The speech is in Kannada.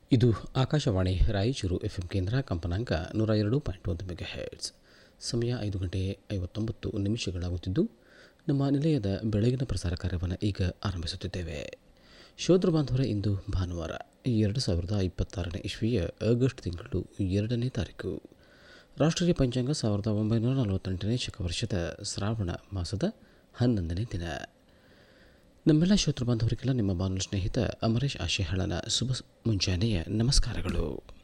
ಇದು ಆಕಾಶವಾಣಿ ರಾಯಚೂರು ಎಫ್ ಎಂ ಕೇಂದ್ರ ಕಂಪನಾಂಕ ನೂರ ಎರಡು ಪಾಯಿಂಟ್ ಒಂದು ಮೆಗಾ ಹೆಡ್ಸ್ ಸಮಯ ಐದು ಗಂಟೆ ಐವತ್ತೊಂಬತ್ತು ನಿಮಿಷಗಳಾಗುತ್ತಿದ್ದು ನಮ್ಮ ನಿಲಯದ ಬೆಳಗಿನ ಪ್ರಸಾರ ಕಾರ್ಯವನ್ನು ಈಗ ಆರಂಭಿಸುತ್ತಿದ್ದೇವೆ ಶೋದ್ರ ಬಾಂಧವರ ಇಂದು ಭಾನುವಾರ ಎರಡು ಸಾವಿರದ ಇಪ್ಪತ್ತಾರನೇ ಇಸ್ವಿಯ ಆಗಸ್ಟ್ ತಿಂಗಳು ಎರಡನೇ ತಾರೀಕು ರಾಷ್ಟ್ರೀಯ ಪಂಚಾಂಗ ಸಾವಿರದ ಒಂಬೈನೂರ ನಲವತ್ತೆಂಟನೇ ಶಕವರ್ಷದ ಶ್ರಾವಣ ಮಾಸದ ಹನ್ನೊಂದನೇ ದಿನ ನಮ್ಮೆಲ್ಲ ಶ್ರೋತೃ ಬಾಂಧವರಿಗೆಲ್ಲ ನಿಮ್ಮ ಬಾನುಲಿ ಸ್ನೇಹಿತ ಅಮರೇಶ್ ಆಶೆಹಳನ ಶುಭ ಮುಂಜಾನೆಯ ನಮಸ್ಕಾರಗಳು